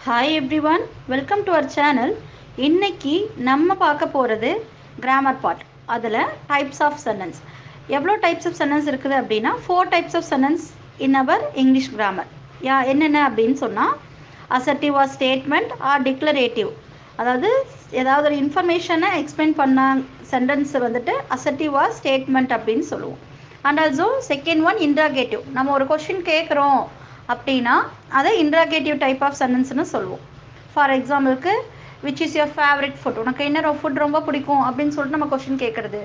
Hi everyone welcome to our channel இன்னைக்கு நம்ம பார்க்க போகிறது கிராமர் பார்ட் அதில் டைப்ஸ் ஆஃப் சென்டென்ஸ் எவ்வளோ டைப்ஸ் ஆஃப் சென்டென்ஸ் இருக்குது அப்படின்னா four types of sentence in our English grammar யா என்னென்ன அப்படின்னு சொன்னால் assertive or statement or declarative அதாவது ஏதாவது ஒரு இன்ஃபர்மேஷனை எக்ஸ்பிளைன் பண்ண சென்டென்ஸ் வந்துட்டு அசர்டிவ் ஆர் ஸ்டேட்மெண்ட் அப்படின்னு சொல்லுவோம் and also second one interrogative நம்ம ஒரு கொஷின் கேட்குறோம் அப்படின்னா அதை இன்ட்ராகேட்டிவ் டைப் ஆஃப் சென்டென்ஸ்னு சொல்லுவோம் ஃபார் எக்ஸாம்பிளுக்கு which is your favourite food உனக்கு என்ன ஃபுட் ரொம்ப பிடிக்கும் அப்படின்னு சொல்லிட்டு நம்ம கொஷின் கேட்குறது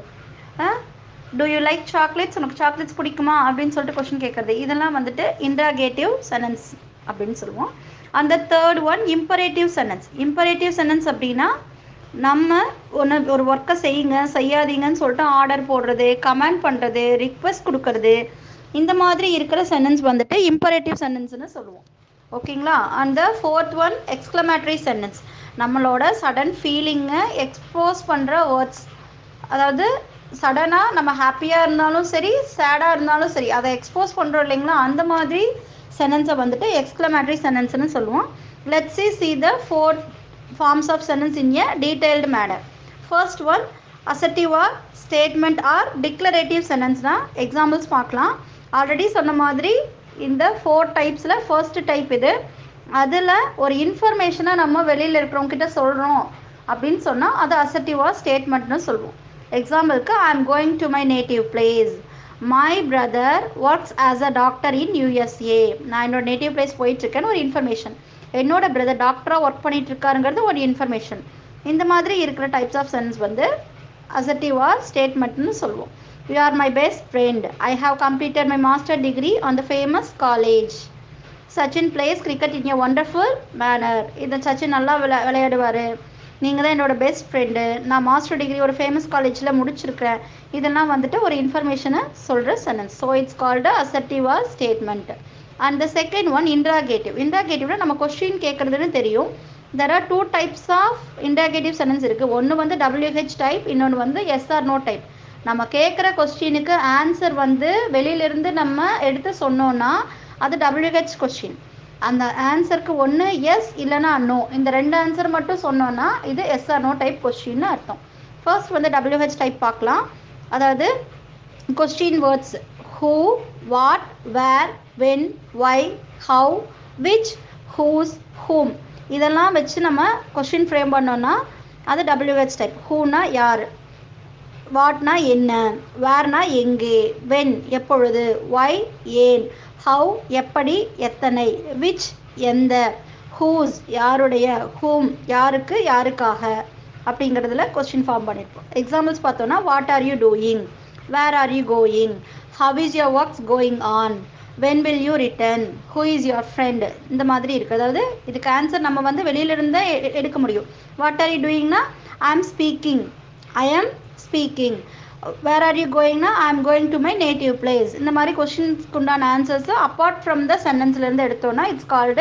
டூ யூ லைக் சாக்லேட்ஸ் உனக்கு சாக்லேட்ஸ் பிடிக்குமா அப்படின்னு சொல்லிட்டு கொஷின் கேட்குறது இதெல்லாம் வந்துட்டு இன்ட்ராகேட்டிவ் சென்டென்ஸ் அப்படின்னு சொல்லுவோம் அந்த third one imperative sentence imperative sentence அப்படின்னா நம்ம ஒன்று ஒரு ஒர்க்கை செய்யுங்க செய்யாதீங்கன்னு சொல்லிட்டு ஆர்டர் போடுறது கமெண்ட் பண்ணுறது ரிக்வெஸ்ட் கொடுக்கறது இந்த மாதிரி இருக்கிற சென்டென்ஸ் வந்துட்டு இம்பரேட்டிவ் சென்டென்ஸ்னு சொல்லுவோம் ஓகேங்களா அந்த ஃபோர்த் ஒன் எக்ஸ்க்ளமேட்டரி சென்டென்ஸ் நம்மளோட சடன் ஃபீலிங்கை எக்ஸ்போஸ் பண்ணுற வேர்ட்ஸ் அதாவது சடனாக நம்ம ஹாப்பியாக இருந்தாலும் சரி சேடாக இருந்தாலும் சரி அதை எக்ஸ்போஸ் பண்ணுறோம் இல்லைங்களா அந்த மாதிரி சென்டென்ஸை வந்துட்டு எக்ஸ்க்ளமேட்டரி சென்டென்ஸ்னு சொல்லுவோம் let see see the four forms of sentence in a detailed manner first one assertive or statement or declarative சென்டென்ஸ்னால் எக்ஸாம்பிள்ஸ் பார்க்கலாம் ஆல்ரெடி சொன்ன மாதிரி இந்த ஃபோர் டைப்ஸில் ஃபர்ஸ்ட் டைப் இது அதில் ஒரு இன்ஃபர்மேஷனை நம்ம வெளியில் இருக்கிறவங்க கிட்ட சொல்கிறோம் அப்படின்னு சொன்னால் அது அசர்டிவ் ஆர் ஸ்டேட்மெண்ட்னு சொல்லுவோம் எக்ஸாம்பிளுக்கு I'm going to my native place my brother works as a doctor in USA நான் என்னோட நேட்டிவ் பிளேஸ் போயிட்டுருக்கேன்னு ஒரு இன்ஃபர்மேஷன் என்னோட பிரதர் டாக்டராக ஒர்க் பண்ணிட்டு இருக்காருங்கிறது ஒரு இன்ஃபர்மேஷன் இந்த மாதிரி இருக்கிற டைப்ஸ் ஆஃப் சென்ஸ் வந்து அசர்டிவ் ஆர் ஸ்டேட்மெண்ட்னு சொல்லுவோம் you are my best friend I have completed my master degree on the famous college Sachin plays cricket in a wonderful manner இதை சச்சின் நல்லா விளை விளையாடுவார் நீங்கள் தான் என்னோடய பெஸ்ட் ஃப்ரெண்டு நான் மாஸ்டர் டிகிரி ஒரு ஃபேமஸ் காலேஜில் முடிச்சிருக்கேன் இதெல்லாம் வந்துட்டு ஒரு இன்ஃபர்மேஷனை சொல்கிற sentence so it's called assertive or statement and the second one interrogative இன்ட்ராகேட்டிவ்ல நம்ம கொஸ்டின் கேட்குறதுன்னு தெரியும் there are two types of interrogative sentence இருக்குது ஒன்று வந்து டபிள்யூஹெச் டைப் இன்னொன்று வந்து எஸ்ஆர் நோ டைப் நம்ம கேட்குற கொஸ்டினுக்கு ஆன்சர் வந்து வெளியிலேருந்து நம்ம எடுத்து சொன்னோன்னா அது டபிள்யூஹெச் கொஸ்டின் அந்த ஆன்சருக்கு ஒன்று எஸ் இல்லைனா நோ இந்த ரெண்டு ஆன்சர் மட்டும் சொன்னோன்னா இது எஸ்ஆர் நோ டைப் கொஸ்டின்னு அர்த்தம் ஃபர்ஸ்ட் வந்து டபிள்யூஹெச் டைப் பார்க்கலாம் அதாவது question words who what where when why how which whose whom இதெல்லாம் வச்சு நம்ம கொஸ்டின் ஃப்ரேம் பண்ணோன்னா அது டபிள்யூஹெச் டைப் ஹூனா யார் வாட்னா என்ன வேர்னா எங்கே வென் எப்பொழுது ஒய் ஏன் ஹவு எப்படி எத்தனை விச் எந்த ஹூஸ் யாருடைய ஹூம் யாருக்கு யாருக்காக அப்படிங்கிறதுல கொஸ்டின் ஃபார்ம் பண்ணியிருப்போம் எக்ஸாம்பிள்ஸ் பார்த்தோன்னா what are you doing where are you going how is your works going on when will you return who is your friend இந்த மாதிரி இருக்குது அதாவது இதுக்கு ஆன்சர் நம்ம வந்து வெளியிலிருந்தே எடுக்க முடியும் வாட் ஆர் யூ டூயிங்னா I am speaking I am speaking where are you கோயிங்னா I'm going to my native place இந்த மாதிரி கொஷின்ஸ்க்கு உண்டான ஆன்சர்ஸ் அப்பார்ட் ஃப்ரம் த சென்டென்ஸ்லேருந்து எடுத்தோன்னா it's called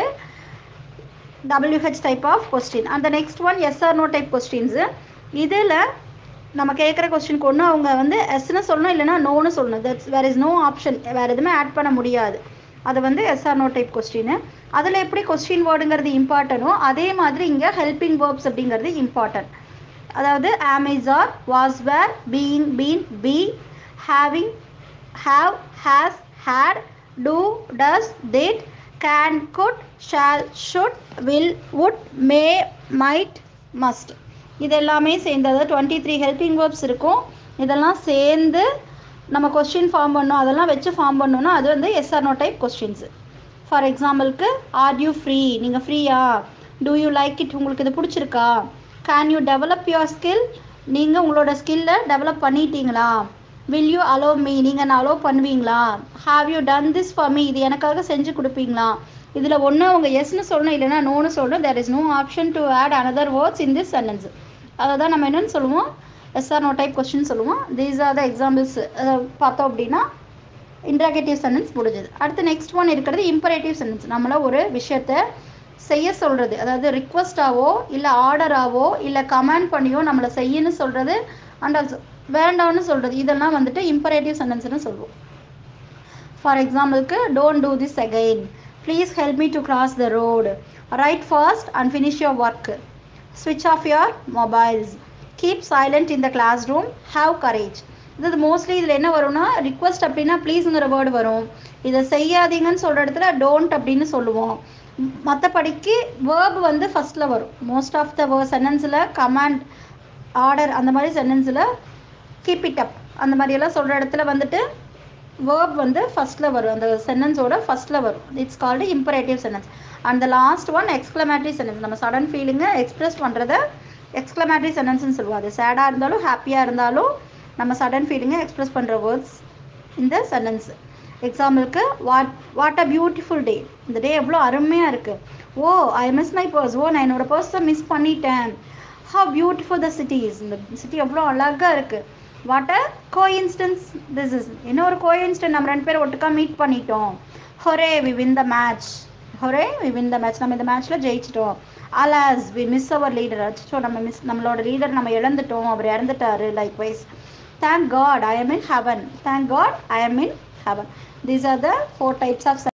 WH type of question அந்த next one yes or no type questions இதில் நம்ம கேட்குற கொஸ்டினுக்கு ஒன்று அவங்க வந்து எஸ்ன்னு சொல்லணும் இல்லைனா நோன்னு சொல்லணும் that's where is no option வேறு எதுவுமே ஆட் பண்ண முடியாது அது வந்து எஸ்ஆர் நோ டைப் கொஸ்டின் அதில் எப்படி கொஸ்டின் வேர்டுங்கிறது இம்பார்ட்டனோ அதே மாதிரி இங்கே ஹெல்பிங் வேர்ப்ஸ் அப்படிங்கிறது இம்பார்ட்டன்ட் அதாவது am is are was were being been be having have has had do does did can could shall should will would may might must இது எல்லாமே சேர்ந்து அதாவது டுவெண்ட்டி த்ரீ ஹெல்பிங் வேர்ப்ஸ் இருக்கும் இதெல்லாம் சேர்ந்து நம்ம கொஸ்டின் ஃபார்ம் பண்ணோம் அதெல்லாம் வச்சு ஃபார்ம் பண்ணோன்னா அது வந்து yes or no type questions for எக்ஸாம்பிளுக்கு ஆர் யூ ஃப்ரீ நீங்கள் ஃப்ரீயா டூ யூ லைக் இட் உங்களுக்கு இது பிடிச்சிருக்கா can you develop your skill நீங்கள் உங்களோட ஸ்கில்லை டெவலப் பண்ணிட்டீங்களா வில் யூ அலோவ் மீ நீங்கள் நான் அலோவ் பண்ணுவீங்களா have you done this for me இது எனக்காக செஞ்சு கொடுப்பீங்களா இதில் ஒன்று அவங்க எஸ்னு சொல்லணும் இல்லைனா நோன்னு சொல்லணும் there is no option to add another words in this sentence அதை தான் நம்ம என்னென்னு சொல்லுவோம் எஸ்ஆர் நோ டைப் கொஸ்டின் சொல்லுவோம் தீஸ் ஆர் த எக்ஸாம்பிள்ஸ் பார்த்தோம் அப்படின்னா இன்ட்ராகேட்டிவ் சென்டென்ஸ் முடிஞ்சது அடுத்து நெக்ஸ்ட் ஒன் இருக்கிறது இம்பரேட்டிவ் சென்டென்ஸ் நம்மளை ஒரு விஷயத்தை செய்ய சொல்கிறது அதாவது ரிக்வஸ்டாவோ இல்லை ஆர்டராவோ இல்லை கமெண்ட் பண்ணியோ நம்மளை செய்யன்னு சொல்கிறது அண்ட் ஆல்சோ வேண்டாம்னு சொல்கிறது இதெல்லாம் வந்துட்டு இம்பரேட்டிவ் சென்டென்ஸ்னு சொல்லுவோம் ஃபார் எக்ஸாம்பிளுக்கு don't do this again please help me to cross the road write fast and finish your work ஸ்விட்ச் off your mobiles keep silent in the classroom have courage இது mostly இதில் என்ன வரும்னா request அப்படின்னா ப்ளீஸுங்கிற word வரும் இதை செய்யாதீங்கன்னு சொல்கிற இடத்துல டோன்ட் அப்படின்னு சொல்லுவோம் மற்றபடிக்கு வேர்ப் வந்து ஃபஸ்ட்டில் வரும் மோஸ்ட் ஆஃப் த சென்டென்ஸில் கமாண்ட் ஆர்டர் அந்த மாதிரி சென்டென்ஸில் கீப் இட் அப் அந்த மாதிரியெல்லாம் சொல்கிற இடத்துல வந்துட்டு வேர்ப் வந்து ஃபஸ்ட்டில் வரும் அந்த சென்டென்ஸோட ஃபஸ்ட்டில் வரும் it's called imperative sentence and the last one exclamatory sentence நம்ம சடன் ஃபீலிங்கை எக்ஸ்பிரஸ் பண்ணுறத எக்ஸ்க்ளமேட்டரி சென்டென்ஸ்னு சொல்லுவோம் அது சேடாக இருந்தாலும் ஹாப்பியாக இருந்தாலும் நம்ம சடன் ஃபீலிங்கை எக்ஸ்பிரஸ் பண்ணுற வேர்ட்ஸ் இந்த சென்டென்ஸ் எக்ஸாம்பிளுக்கு what what a beautiful day இந்த டே எவ்வளோ அருமையாக இருக்குது oh I miss my purse oh நான் என்னோடய பர்ஸை மிஸ் பண்ணிட்டேன் ஹவ் பியூட்டிஃபுல் த சிட்டிஸ் இந்த சிட்டி எவ்வளோ அழகாக இருக்குது what a go instance this is என்ன ஒரு கோ இன்ஸ்டன்ட் நம்ம ரெண்டு பேரும் ஒட்டுக்கா மீட் பண்ணிட்டோம் hurray we win the match hurray we win the match நம்ம இந்த மேட்ச்சில் ஜெயிச்சிட்டோம் alas we miss our leader அச்சோ நம்ம மிஸ் நம்மளோட லீடர் நம்ம இழந்துட்டோம் அவர் இறந்துட்டாரு likewise thank God I'm in heaven thank God I'm in heaven. These are the four types of